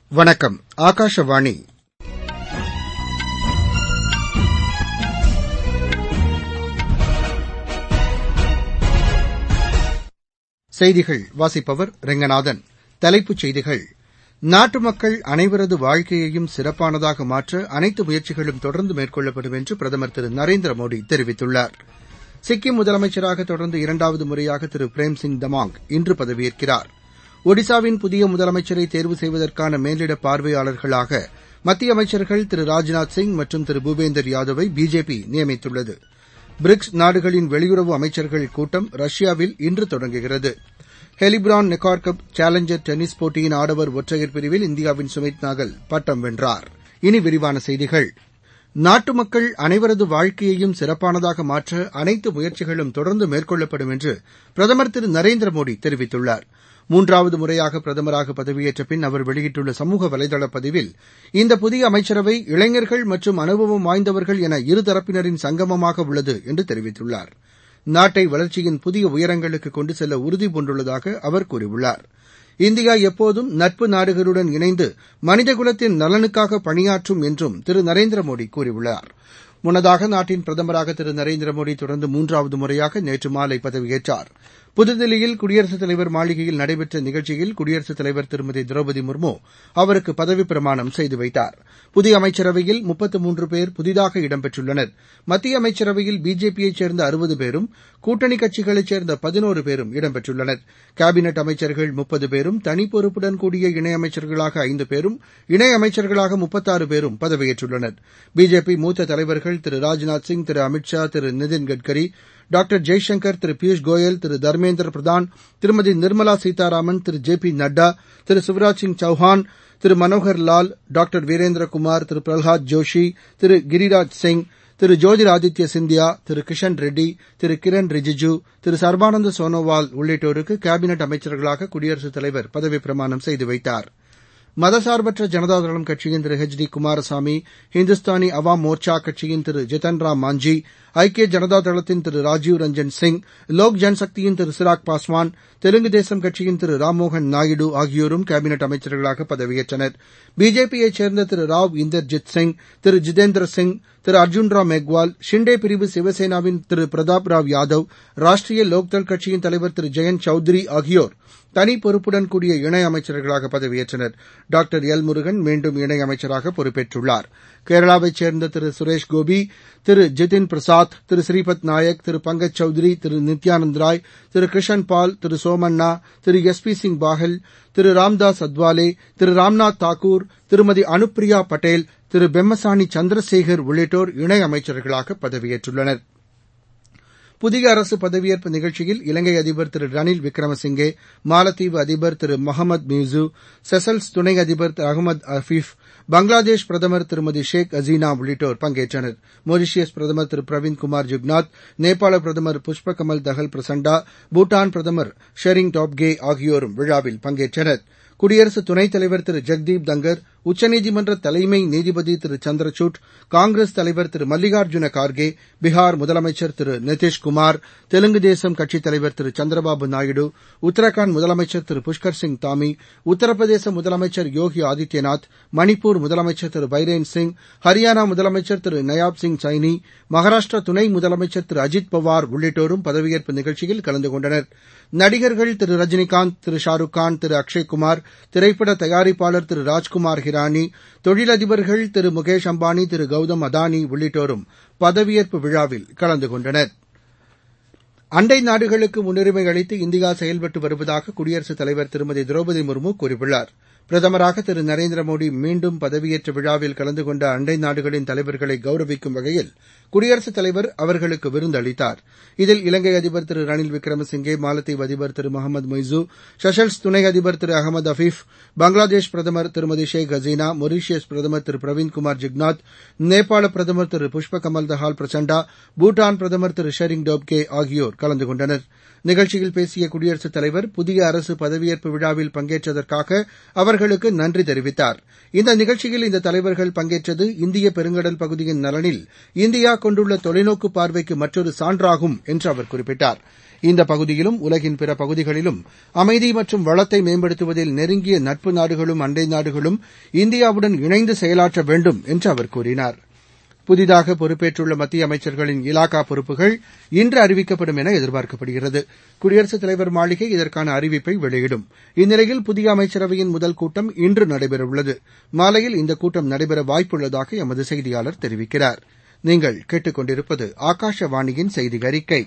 வணக்கம் ஆகாஷவாணி செய்திகள் வாசிப்பவர் ரெங்கநாதன் தலைப்புச் செய்திகள் நாட்டு மக்கள் அனைவரது வாழ்க்கையையும் சிறப்பானதாக மாற்ற அனைத்து முயற்சிகளும் தொடர்ந்து மேற்கொள்ளப்படும் என்று பிரதமர் திரு நரேந்திர மோடி தெரிவித்துள்ளார் சிக்கிம் முதலமைச்சராக தொடர்ந்து இரண்டாவது முறையாக திரு பிரேம்சிங் தமாங் இன்று பதவியேற்கிறார் ஒடிசாவின் புதிய முதலமைச்சரை தேர்வு செய்வதற்கான மேலிட பார்வையாளர்களாக மத்திய அமைச்சர்கள் திரு ராஜ்நாத் சிங் மற்றும் திரு பூபேந்தர் யாதவை பிஜேபி நியமித்துள்ளது பிரிக்ஸ் நாடுகளின் வெளியுறவு அமைச்சர்கள் கூட்டம் ரஷ்யாவில் இன்று தொடங்குகிறது Heilbronn Neckar Cup Challenger tennis போட்டியின் ஆடவர் ஒற்றையர் பிரிவில் இந்தியாவின் சுமித் நாகல் பட்டம் வென்றார் இனி விரிவான செய்திகள் நாட்டு மக்கள் அனைவரது வாழ்க்கையையும் சிறப்பானதாக மாற்ற அனைத்து முயற்சிகளும் தொடர்ந்து மேற்கொள்ளப்படும் என்று பிரதமர் திரு நரேந்திர மோடி தெரிவித்துள்ளார் மூன்றாவது முறையாக பிரதமராக பதவியேற்ற பின் அவர் வெளியிட்டுள்ள சமூக வலைதள பதிவில் இந்த புதிய அமைச்சரவை இளைஞர்கள் மற்றும் அனுபவம் வாய்ந்தவர்கள் என இருதரப்பினரின் சங்கமமாக உள்ளது என்று தெரிவித்துள்ளார் நாட்டை வளர்ச்சியின் புதிய உயரங்களுக்கு கொண்டு செல்ல உறுதிபூண்டுள்ளதாக அவர் கூறியுள்ளார் இந்தியா எப்போதும் நட்பு நாடுகளுடன் இணைந்து மனிதகுலத்தின் நலனுக்காக பணியாற்றும் என்றும் திரு நரேந்திர மோடி கூறியுள்ளார் முன்னதாக நாட்டின் பிரதமராக திரு நரேந்திர மோடி தொடர்ந்து மூன்றாவது முறையாக நேற்று மாலை பதவியேற்றார் புதுதில்லியில் குடியரசுத் தலைவர் மாளிகையில் நடைபெற்ற நிகழ்ச்சியில் குடியரசுத் தலைவர் திருமதி திரௌபதி முர்மு அவருக்கு பதவிப் பிரமாணம் செய்து வைத்தார் புதிய அமைச்சரவையில் முப்பத்து மூன்று பேர் புதிதாக இடம்பெற்றுள்ளனர் மத்திய அமைச்சரவையில் பிஜேபியைச் சேர்ந்த அறுபது பேரும் கூட்டணி கட்சிகளைச் சேர்ந்த பதினோரு பேரும் இடம்பெற்றுள்ளனர் கேபினெட் அமைச்சர்கள் முப்பது பேரும் தனி பொறுப்புடன் கூடிய இணையமைச்சர்களாக ஐந்து பேரும் இணையமைச்சர்களாக முப்பத்தாறு பேரும் பதவியேற்றுள்ளனர் பிஜேபி மூத்த தலைவர்கள் திரு ராஜ்நாத் சிங் திரு அமித் ஷா திரு நிதின் கட்கரி டாக்டர் ஜெய்சங்கர் திரு பியூஷ் கோயல் திரு தர்மேந்திர பிரதான் திருமதி நிர்மலா சீதாராமன் திரு ஜே பி நட்டா திரு சிவராஜ் சிங் சௌஹான் திரு மனோகர் லால் டாக்டர் வீரேந்திரகுமார் திரு பிரல்ஹாத் ஜோஷி திரு கிரிராஜ் சிங் திரு ஜோதிராதித்ய சிந்தியா திரு கிஷன் ரெட்டி திரு கிரண் ரிஜிஜு திரு சர்பானந்த சோனோவால் உள்ளிட்டோருக்கு கேபினெட் அமைச்சர்களாக குடியரசுத் தலைவர் பதவிப் பிரமாணம் செய்து வைத்தார் மதசார்பற்ற ஜனதாதளம் கட்சியின் திரு எச் டி குமாரசாமி இந்துஸ்தானி அவாம் மோர்ச்சா கட்சியின் திரு ஜித்தன் ராம் மாஞ்சி ஐக்கிய ஜனதா தளத்தின் திரு ராஜீவ் ரஞ்சன் சிங் லோக் ஜன்சக்தியின் திரு சிராக் பாஸ்வான் தெலுங்கு தேசம் கட்சியின் திரு ராம்மோகன் நாயுடு ஆகியோரும் கேபினெட் அமைச்சர்களாக பதவியேற்றனர் பிஜேபியைச் சேர்ந்த திரு ராவ் இந்தர்ஜித் சிங் திரு ஜிதேந்திர சிங் திரு அர்ஜுன் ராம் மெக்வால் ஷிண்டே பிரிவு சிவசேனாவின் திரு பிரதாப் ராவ் யாதவ் ராஷ்டிரிய லோக்தள் கட்சியின் தலைவர் திரு ஜெயந்த் சௌத்ரி ஆகியோர் தனி பொறுப்புடன் கூடிய இணையமைச்சர்களாக பதவியேற்றனர் டாக்டர் எல் முருகன் மீண்டும் இணையமைச்சராக பொறுப்பேற்றுள்ளார் கேரளாவைச் சேர்ந்த திரு சுரேஷ் கோபி திரு ஜிதின் பிரசாத் திரு ஸ்ரீபத் நாயக் திரு பங்கஜ் சௌத்ரி திரு நித்யானந்த் ராய் திரு கிருஷன் பால் திரு சோமண்ணா திரு எஸ் பி சிங் பாஹல் திரு ராம்தாஸ் அத்வாலே திரு ராம்நாத் தாக்கூர் திருமதி அனுப்பிரியா பட்டேல் திரு பெம்மசானி சந்திரசேகர் உள்ளிட்டோர் இணையமைச்சர்களாக பதவியேற்றுள்ளனா் புதிய அரசு பதவியேற்பு நிகழ்ச்சியில் இலங்கை அதிபர் திரு ரணில் விக்ரமசிங்கே மாலத்தீவு அதிபர் திரு மொஹமத் மியூசு செசல்ஸ் துணை அதிபர் திரு அகமது அஃபீஃப் பங்களாதேஷ் பிரதமர் திருமதி ஷேக் ஹசீனா உள்ளிட்டோர் பங்கேற்றனர் மொரீஷியஸ் பிரதமர் திரு பிரவீன் குமார் ஜுக்நாத் நேபாள பிரதமர் புஷ்ப கமல் தஹல் பிரசண்டா பூட்டான் பிரதமர் ஷெரிங் டாப்கே ஆகியோரும் விழாவில் பங்கேற்றனர் குடியரசு துணைத் தலைவர் திரு ஜெக்தீப் தங்கர் உச்சநீதிமன்ற தலைமை நீதிபதி திரு சந்திரசூட் காங்கிரஸ் தலைவர் திரு மல்லிகார்ஜுன கார்கே பீகார் முதலமைச்சர் திரு நிதிஷ்குமார் தெலுங்கு தேசம் கட்சித் தலைவர் திரு சந்திரபாபு நாயுடு உத்தரகாண்ட் முதலமைச்சர் திரு புஷ்கர் சிங் தாமி உத்தரப்பிரதேச முதலமைச்சர் யோகி ஆதித்யநாத் மணிப்பூர் முதலமைச்சர் திரு பைரேன் சிங் ஹரியானா முதலமைச்சர் திரு நயாப் சிங் சைனி மகாராஷ்டிரா துணை முதலமைச்சர் திரு அஜித் பவார் உள்ளிட்டோரும் பதவியேற்பு நிகழ்ச்சியில் கலந்து கொண்டனர் நடிகர்கள் திரு ரஜினிகாந்த் திரு ஷாருக் கான் திரு அக்ஷய்குமார் திரைப்பட தயாரிப்பாளர் திரு ராஜ்குமார் ஹிரானி தொழிலதிபர்கள் திரு முகேஷ் அம்பானி திரு கௌதம் அதானி உள்ளிட்டோரும் பதவியேற்பு விழாவில் கலந்து கொண்டனர் அண்டை நாடுகளுக்கு முன்னுரிமை அளித்து இந்தியா செயல்பட்டு வருவதாக குடியரசுத் தலைவர் திருமதி திரௌபதி முர்மு கூறியுள்ளார் பிரதமராக திரு நரேந்திர மோடி மீண்டும் பதவியேற்ற விழாவில் கலந்து கொண்ட அண்டை நாடுகளின் தலைவர்களை கௌரவிக்கும் வகையில் குடியரசுத் தலைவர் அவர்களுக்கு விருந்தளித்தார் இதில் இலங்கை அதிபர் திரு ரணில் விக்ரமசிங்கே மாலத்தீவு அதிபர் திரு முகமது மொய்சு செஷல்ஸ் துணை அதிபர் திரு அகமது அஃபீஃப் பங்களாதேஷ் பிரதமர் திருமதி ஷேக் ஹசீனா மொரீஷியஸ் பிரதமர் திரு பிரவீன்குமார் ஜுக்நாத் நேபாள பிரதமர் திரு புஷ்ப கமல் தஹால் பிரச்சண்டா பூட்டான் பிரதமர் திரு ஷெரிங் டோப்கே ஆகியோர் கலந்து கொண்டனர் நிகழ்ச்சியில் பேசிய குடியரசுத் தலைவர் புதிய அரசு பதவியேற்பு விழாவில் பங்கேற்றதற்காக அவர்களுக்கு நன்றி தெரிவித்தார் இந்த நிகழ்ச்சியில் இந்த தலைவர்கள் பங்கேற்றது இந்திய பெருங்கடல் பகுதியின் நலனில் இந்தியா கொண்டுள்ள தொலைநோக்கு பார்வைக்கு மற்றொரு சான்றாகும் என்று அவர் குறிப்பிட்டார் இந்த பகுதியிலும் உலகின் பிற பகுதிகளிலும் அமைதி மற்றும் வளத்தை மேம்படுத்துவதில் நெருங்கிய நட்பு நாடுகளும் அண்டை நாடுகளும் இந்தியாவுடன் இணைந்து செயலாற்ற வேண்டும் என்று அவர் கூறினார் புதிதாக பொறுப்பேற்றுள்ள மத்திய அமைச்சர்களின் இலாகா பொறுப்புகள் இன்று அறிவிக்கப்படும் என எதிர்பார்க்கப்படுகிறது குடியரசுத் தலைவர் மாளிகை இதற்கான அறிவிப்பை வெளியிடும் இந்நிலையில் புதிய அமைச்சரவையின் முதல் கூட்டம் இன்று நடைபெறவுள்ளது மாலையில் இந்த கூட்டம் நடைபெற வாய்ப்புள்ளதாக எமது செய்தியாளர் தெரிவிக்கிறார் நீங்கள் கேட்டுக்கொண்டிருப்பது ஆகாஷவாணியின் செய்தி அறிக்கை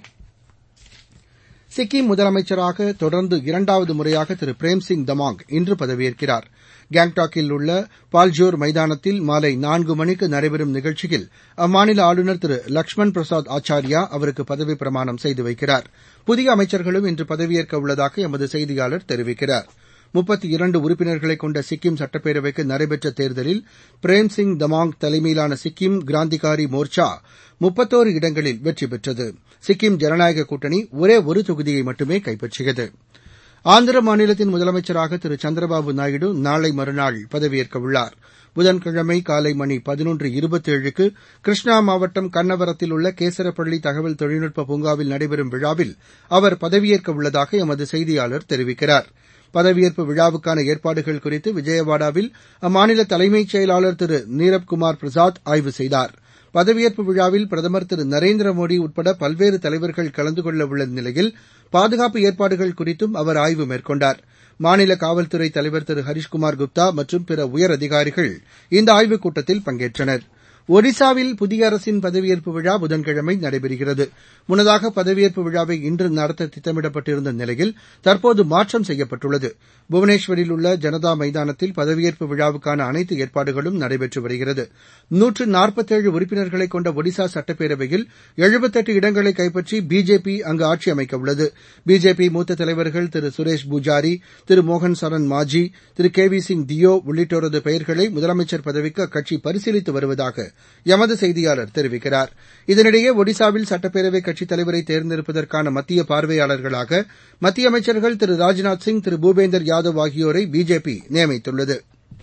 சிக்கிம் முதலமைச்சராக தொடர்ந்து இரண்டாவது முறையாக திரு பிரேம்சிங் தமாங் இன்று பதவியேற்கிறார் கேங்டாக்கில் உள்ள பால்ஜோர் மைதானத்தில் மாலை நான்கு மணிக்கு நடைபெறும் நிகழ்ச்சியில் அம்மாநில ஆளுநர் திரு லக்ஷ்மண் பிரசாத் ஆச்சாரியா அவருக்கு பதவிப் பிரமாணம் செய்து வைக்கிறார் புதிய அமைச்சர்களும் இன்று பதவியேற்க உள்ளதாக எமது செய்தியாளர் தெரிவிக்கிறார் முப்பத்தி இரண்டு உறுப்பினர்களை கொண்ட சிக்கிம் சட்டப்பேரவைக்கு நடைபெற்ற தேர்தலில் பிரேம்சிங் தமாங் தலைமையிலான சிக்கிம் கிராந்திகாரி மோர்ச்சா முப்பத்தோரு இடங்களில் வெற்றி பெற்றது சிக்கிம் ஜனநாயக கூட்டணி ஒரே ஒரு தொகுதியை மட்டுமே கைப்பற்றியது ஆந்திர மாநிலத்தின் முதலமைச்சராக திரு சந்திரபாபு நாயுடு நாளை மறுநாள் பதவியேற்க உள்ளார் புதன்கிழமை காலை மணி பதினொன்று இருபத்தேழுக்கு கிருஷ்ணா மாவட்டம் கன்னவரத்தில் உள்ள கேசரப்பள்ளி தகவல் தொழில்நுட்ப பூங்காவில் நடைபெறும் விழாவில் அவர் பதவியேற்க உள்ளதாக எமது செய்தியாளர் தெரிவிக்கிறார் பதவியேற்பு விழாவுக்கான ஏற்பாடுகள் குறித்து விஜயவாடாவில் அம்மாநில தலைமைச் செயலாளர் திரு நீரப்குமார் பிரசாத் ஆய்வு செய்தார் பதவியேற்பு விழாவில் பிரதமர் திரு நரேந்திர மோடி உட்பட பல்வேறு தலைவர்கள் கலந்து கொள்ள உள்ள நிலையில் பாதுகாப்பு ஏற்பாடுகள் குறித்தும் அவர் ஆய்வு மேற்கொண்டார் மாநில காவல்துறை தலைவர் திரு ஹரிஷ்குமார் குப்தா மற்றும் பிற உயர் அதிகாரிகள் இந்த ஆய்வுக் கூட்டத்தில் பங்கேற்றனர் ஒடிசாவில் புதிய அரசின் பதவியேற்பு விழா புதன்கிழமை நடைபெறுகிறது முன்னதாக பதவியேற்பு விழாவை இன்று நடத்த திட்டமிடப்பட்டிருந்த நிலையில் தற்போது மாற்றம் செய்யப்பட்டுள்ளது புவனேஸ்வரில் உள்ள ஜனதா மைதானத்தில் பதவியேற்பு விழாவுக்கான அனைத்து ஏற்பாடுகளும் நடைபெற்று வருகிறது நூற்று நாற்பத்தேழு உறுப்பினர்களை கொண்ட ஒடிசா சட்டப்பேரவையில் எழுபத்தெட்டு இடங்களை கைப்பற்றி பிஜேபி அங்கு ஆட்சி அமைக்க உள்ளது பிஜேபி மூத்த தலைவர்கள் திரு சுரேஷ் பூஜாரி திரு மோகன் சரண் மாஜி திரு கே வி சிங் தியோ உள்ளிட்டோரது பெயர்களை முதலமைச்சர் பதவிக்கு அக்கட்சி பரிசீலித்து வருவதாக எமது செய்தியாளர் தெரிவிக்கிறார் இதனிடையே ஒடிசாவில் சட்டப்பேரவை கட்சித் தலைவரை தேர்ந்தெடுப்பதற்கான மத்திய பார்வையாளர்களாக மத்திய அமைச்சர்கள் திரு ராஜ்நாத் சிங் திரு பூபேந்தர் யாதவ் ஆகியோரை பிஜேபி நியமித்துள்ளது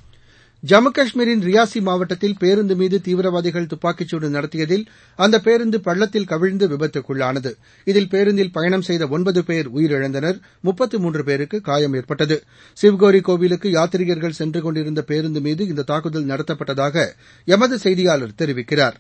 ஜம்மு காஷ்மீரின் ரியாசி மாவட்டத்தில் பேருந்து மீது தீவிரவாதிகள் துப்பாக்கிச்சூடு நடத்தியதில் அந்த பேருந்து பள்ளத்தில் கவிழ்ந்து விபத்துக்குள்ளானது இதில் பேருந்தில் பயணம் செய்த ஒன்பது பேர் உயிரிழந்தனர் முப்பத்து மூன்று பேருக்கு காயம் ஏற்பட்டது சிவ்கோரி கோவிலுக்கு யாத்ரீகர்கள் சென்று கொண்டிருந்த பேருந்து மீது இந்த தாக்குதல் நடத்தப்பட்டதாக எமது செய்தியாளர் தெரிவிக்கிறார்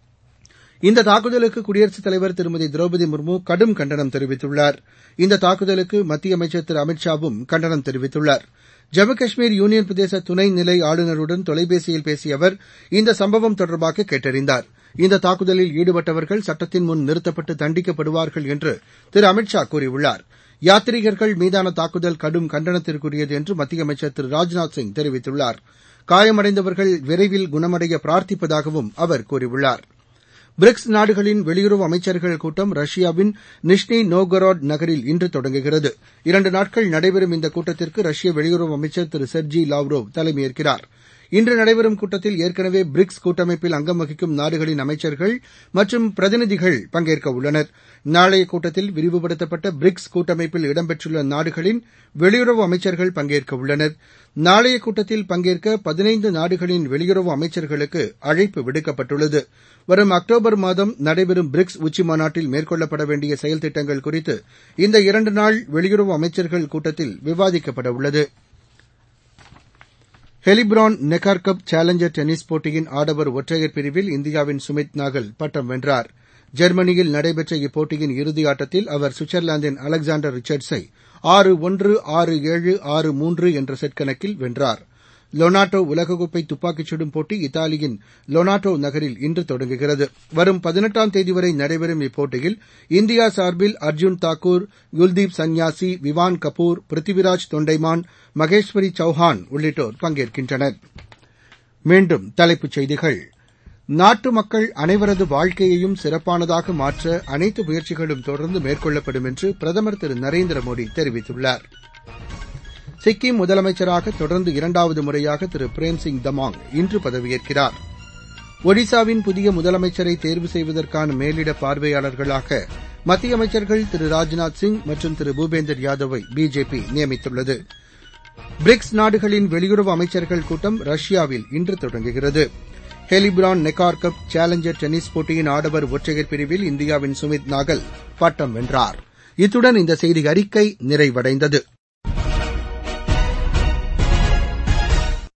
இந்த தாக்குதலுக்கு குடியரசுத் தலைவர் திருமதி திரௌபதி முர்மு கடும் கண்டனம் தெரிவித்துள்ளார் இந்த தாக்குதலுக்கு மத்திய அமைச்சர் திரு அமித் ஷாவும் கண்டனம் தெரிவித்துள்ளார் ஜம்மு காஷ்மீர் யூனியன் பிரதேச துணைநிலை ஆளுநருடன் தொலைபேசியில் பேசிய அவர் இந்த சம்பவம் தொடர்பாக கேட்டறிந்தார் இந்த தாக்குதலில் ஈடுபட்டவர்கள் சட்டத்தின் முன் நிறுத்தப்பட்டு தண்டிக்கப்படுவார்கள் என்று திரு அமித் ஷா கூறியுள்ளார் யாத்ரீகர்கள் மீதான தாக்குதல் கடும் கண்டனத்திற்குரியது என்று மத்திய அமைச்சர் திரு ராஜ்நாத் சிங் தெரிவித்துள்ளார் காயமடைந்தவர்கள் விரைவில் குணமடைய பிரார்த்திப்பதாகவும் அவர் கூறியுள்ளார் பிரிக்ஸ் நாடுகளின் வெளியுறவு அமைச்சர்கள் கூட்டம் ரஷ்யாவின் நிஷ்னி நோகராட் நகரில் இன்று தொடங்குகிறது இரண்டு நாட்கள் நடைபெறும் இந்த கூட்டத்திற்கு ரஷ்ய வெளியுறவு அமைச்சர் திரு செர்ஜி லாவ்ரோவ் தலைமையேற்கிறார் இன்று நடைபெறும் கூட்டத்தில் ஏற்கனவே பிரிக்ஸ் கூட்டமைப்பில் அங்கம் வகிக்கும் நாடுகளின் அமைச்சர்கள் மற்றும் பிரதிநிதிகள் பங்கேற்க உள்ளனர் நாளைய கூட்டத்தில் விரிவுபடுத்தப்பட்ட பிரிக்ஸ் கூட்டமைப்பில் இடம்பெற்றுள்ள நாடுகளின் வெளியுறவு அமைச்சர்கள் பங்கேற்க உள்ளனர் நாளைய கூட்டத்தில் பங்கேற்க பதினைந்து நாடுகளின் வெளியுறவு அமைச்சர்களுக்கு அழைப்பு விடுக்கப்பட்டுள்ளது வரும் அக்டோபர் மாதம் நடைபெறும் பிரிக்ஸ் உச்சிமாநாட்டில் மேற்கொள்ளப்பட வேண்டிய செயல் திட்டங்கள் குறித்து இந்த இரண்டு நாள் வெளியுறவு அமைச்சர்கள் கூட்டத்தில் விவாதிக்கப்பட உள்ளது Heilbronn Neckar Cup Challenger tennis போட்டியின் ஆடவர் ஒற்றையர் பிரிவில் இந்தியாவின் சுமித் நாகல் பட்டம் வென்றார் ஜெர்மனியில் நடைபெற்ற இப்போட்டியின் இறுதி ஆட்டத்தில் அவர் சுவிட்சர்லாந்தின் அலெக்சாண்டர் ரிச்சர்ட்ஸை ஆறு ஒன்று ஆறு ஏழு ஆறு மூன்று என்ற செட் கணக்கில் வென்றார் லொனாட்டோ உலகக்கோப்பை துப்பாக்கிச் சுடும் போட்டி இத்தாலியின் லொனாட்டோ நகரில் இன்று தொடங்குகிறது வரும் பதினெட்டாம் தேதி வரை நடைபெறும் இப்போட்டியில் இந்தியா சார்பில் அர்ஜுன் தாக்கூர் குல்தீப் சன்யாசி விவான் கபூர் பிருத்திவிராஜ் தொண்டைமான் மகேஸ்வரி சௌஹான் உள்ளிட்டோர் பங்கேற்கின்றனர் மீண்டும் தலைப்புச் செய்திகள் நாட்டு மக்கள் அனைவரது வாழ்க்கையையும் சிறப்பானதாக மாற்ற அனைத்து முயற்சிகளும் தொடர்ந்து மேற்கொள்ளப்படும் என்று பிரதமர் திரு நரேந்திர மோடி தெரிவித்துள்ளார் சிக்கிம் முதலமைச்சராக தொடர்ந்து இரண்டாவது முறையாக திரு பிரேம்சிங் தமாங் இன்று பதவியேற்கிறார் ஒடிசாவின் புதிய முதலமைச்சரை தேர்வு செய்வதற்கான மேலிட பார்வையாளர்களாக மத்திய அமைச்சர்கள் திரு ராஜ்நாத் சிங் மற்றும் திரு பூபேந்தர் யாதவை பிஜேபி நியமித்துள்ளது பிரிக்ஸ் நாடுகளின் வெளியுறவு அமைச்சர்கள் கூட்டம் ரஷ்யாவில் இன்று தொடங்குகிறது Heilbronn Neckar Cup Challenger tennis போட்டியின் ஆடவர் ஒற்றையர் பிரிவில் இந்தியாவின் சுமித் நாகல் பட்டம் வென்றார் இத்துடன் இந்த செய்தி அறிக்கை நிறைவடைந்தது